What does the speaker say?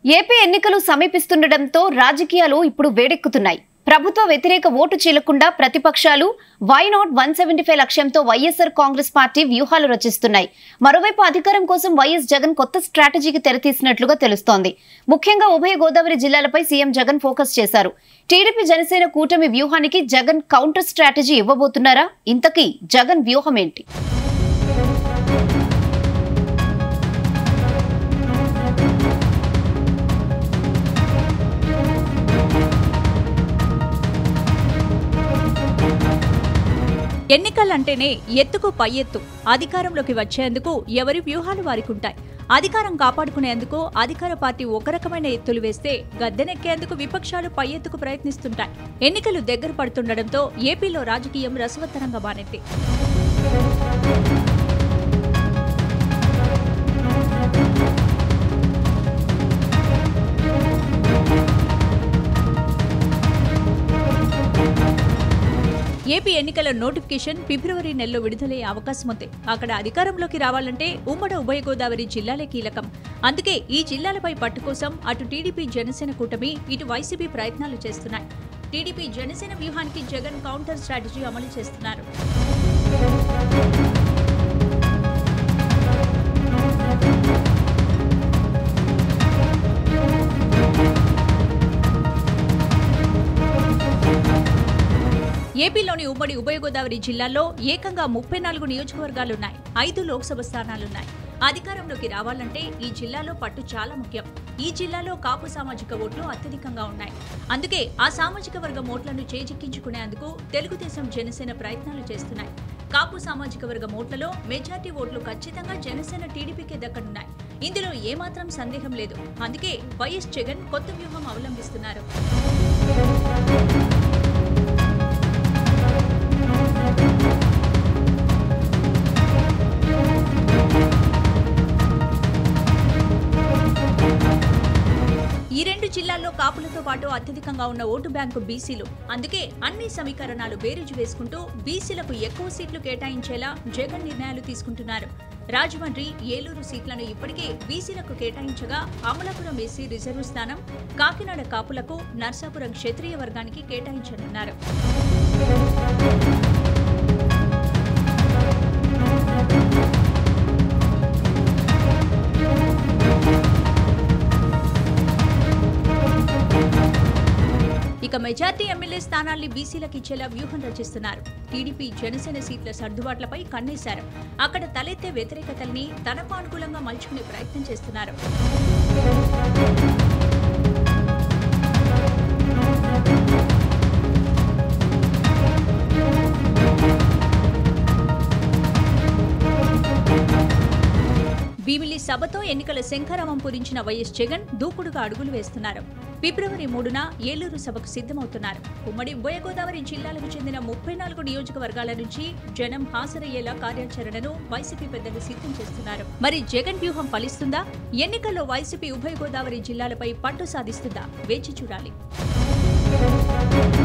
AP ఎన్నికలు సమీపిస్తుండటంతో రాజకీయాలు ఇప్పుడు వేడెక్కుతున్నాయి ప్రభుత్వ వ్యతిరేక ఓటు చీలకుండా ప్రతిపక్షాలు why not one seventy five లక్ష్యంతో వైఎస్ఆర్ కాంగ్రెస్ పార్టీ వ్యూహాలు రచిస్తున్నాయి మరోవైపు అధికారం కోసం వైఎస్ జగన్ కొత్త స్ట్రాటజీకి తెరతీసినట్లుగా తెలుస్తోంది ముఖ్యంగా ఉభయ గోదావరి జిల్లాలపై సీఎం జగన్ ఫోకస్ చేశారు టీడీపీ జనసేన కూటమి వ్యూహానికి జగన్ కౌంటర్ స్ట్రాటజీ ఇవ్వబోతున్నారా ఇంతకీ జగన్ వ్యూహం ఏంటి ఎన్నికలంటేనే ఎత్తుకు పై ఎత్తు అధికారంలోకి వచ్చేందుకు ఎవరి వ్యూహాలు వారికి ఉంటాయి అధికారం కాపాడుకునేందుకు అధికార పార్టీ ఒక రకమైన ఎత్తులు వేస్తే గద్దెనెక్కేందుకు విపక్షాలు పై ఎత్తుకు ప్రయత్నిస్తుంటాయి ఎన్నికలు దగ్గర పడుతుండటంతో ఏపీలో రాజకీయం రసవత్తరంగా మారింది ఏపీ ఎన్నికల నోటిఫికేషన్ ఫిబ్రవరి నెలలో విడుదలయ్యే అవకాశం ఉంది అక్కడ అధికారంలోకి రావాలంటే ఉమ్మడి ఉభయ గోదావరి జిల్లాలే కీలకం అందుకే ఈ జిల్లాలపై పట్టు కోసం అటు టీడీపీ జనసేన కూటమి ఇటు వైసీపీ ప్రయత్నాలు చేస్తున్నాయి టీడీపీ జనసేన వ్యూహానికి జగన్ కౌంటర్ స్ట్రాటజీ అమలు చేస్తున్నారు ఏపీలోని ఉమ్మడి ఉభయ గోదావరి జిల్లాల్లో ఏకంగా ముప్పై నాలుగు నియోజకవర్గాలున్నాయి ఐదు లోక్సభ స్థానాలున్నాయి అధికారంలోకి రావాలంటే ఈ జిల్లాలో పట్టు చాలా ముఖ్యం ఈ జిల్లాలో కాపు సామాజిక ఓట్లు అత్యధికంగా ఉన్నాయి అందుకే ఆ సామాజిక వర్గం ఓట్లను చేజిక్కించుకునేందుకు తెలుగుదేశం జనసేన ప్రయత్నాలు చేస్తున్నాయి కాపు సామాజిక వర్గం ఓట్లలో మెజార్టీ ఓట్లు ఖచ్చితంగా జనసేన టీడీపీకే దక్కనున్నాయి ఇందులో ఏమాత్రం సందేహం లేదు అందుకే వైఎస్ జగన్ కొత్త వ్యూహం అవలంబిస్తున్నారు ఈ రెండు జిల్లాల్లో కాపులతో పాటు అత్యధికంగా ఉన్న ఓటు బ్యాంకు బీసీలు అందుకే అన్ని సమీకరణాలు బేరీజు వేసుకుంటూ బీసీలకు ఎక్కువ సీట్లు కేటాయించేలా జగన్ నిర్ణయాలు తీసుకుంటున్నారు రాజమండ్రి ఏలూరు సీట్లను ఇప్పటికే బీసీలకు కేటాయించగా అమలాపురం ఎస్సీ రిజర్వ్ స్థానం కాకినాడ కాపులకు నర్సాపురం క్షత్రియ వర్గానికి కేటాయించనున్నారు ఇక మెజార్టీ ఎమ్మెల్యే స్థానాల్ని బీసీలకు ఇచ్చేలా వ్యూహం రచిస్తున్నారు టీడీపీ జనసేన సీట్ల సర్దుబాట్లపై కన్నేశారు అక్కడ తలెత్తే వ్యతిరేకతల్ని తనకు అనుకూలంగా మలుచుకునే ప్రయత్నం చేస్తున్నారు భీమిలి సభతో ఎన్నికల శంఖరామం పూరించిన వైఎస్ జగన్ దూకుడుగా అడుగులు వేస్తున్నారు ఫిబ్రవరి మూడున ఏలూరు సభకు సిద్ధమవుతున్నారు ఉమ్మడి ఉభయ గోదావరి జిల్లాలకు చెందిన ముప్పై నాలుగు నియోజకవర్గాల నుంచి జనం హాజరయ్యేలా కార్యాచరణను వైసీపీ పెద్దలు సిద్ధం చేస్తున్నారు మరి జగన్ వ్యూహం ఫలిస్తుందా ఎన్నికల్లో వైసీపీ ఉభయ గోదావరి జిల్లాలపై పట్టు సాధిస్తుందా వేచి చూడాలి